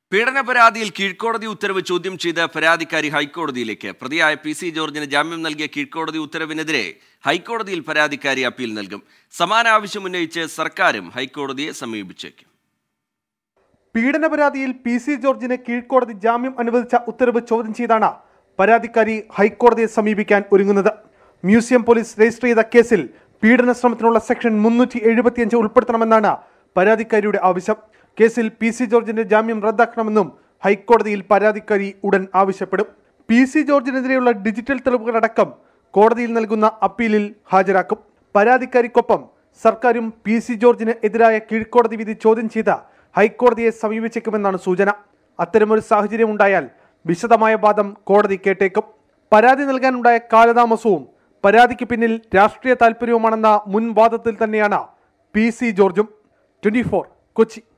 പീഡന പരാതിയിൽ കീഴ്ക്കോടതി ഉത്തരവ് ചോദ്യം ചെയ്ത പരാതിക്കാരി ഹൈക്കോടതിയിലേക്ക് പ്രതിയായ പി സി ജോർജിന് ജാമ്യം നൽകിയ കീഴ്ക്കോടതി ഉത്തരവിനെതിരെ ഹൈക്കോടതിയിൽ പരാതിക്കാരി അപ്പീൽ നൽകും സമാന ആവശ്യം ഉന്നയിച്ച് സർക്കാരും ഹൈക്കോടതിയെ സമീപിച്ചേക്കും പീഡന പരാതിയിൽ പി സി ജോർജിന് കീഴ്ക്കോടതി ജാമ്യം അനുവദിച്ച ഉത്തരവ് ചോദ്യം ചെയ്താണ് പരാതിക്കാരി ഹൈക്കോടതിയെ സമീപിക്കാൻ ഒരുങ്ങുന്നത് മ്യൂസിയം പോലീസ് രജിസ്റ്റർ ചെയ്ത കേസിൽ പീഡന ശ്രമത്തിനുള്ള സെക്ഷൻ മുന്നൂറ്റി എഴുപത്തിയഞ്ച് ഉൾപ്പെടുത്തണമെന്നാണ് പരാതിക്കാരിയുടെ ആവശ്യം കേസിൽ പി സി ജോർജിന്റെ ജാമ്യം റദ്ദാക്കണമെന്നും ഹൈക്കോടതിയിൽ പരാതിക്കാരി ഉടൻ ആവശ്യപ്പെടും പി സി ജോർജിനെതിരെയുള്ള ഡിജിറ്റൽ തെളിവുകളടക്കം കോടതിയിൽ നൽകുന്ന അപ്പീലിൽ ഹാജരാക്കും പരാതിക്കാരിക്കൊപ്പം സർക്കാരും പി സി ജോർജിന് എതിരായ കീഴ്ക്കോടതി വിധി ചോദ്യം ചെയ്ത് ഹൈക്കോടതിയെ സമീപിച്ചേക്കുമെന്നാണ് സൂചന അത്തരമൊരു സാഹചര്യം ഉണ്ടായാൽ വിശദമായ വാദം കോടതി കേട്ടേക്കും പരാതി നൽകാനുണ്ടായ കാലതാമസവും പരാതിക്ക് പിന്നിൽ രാഷ്ട്രീയ താല്പര്യവുമാണെന്ന മുൻ വാദത്തിൽ തന്നെയാണ് പി സി ജോർജും ട്വന്റി കൊച്ചി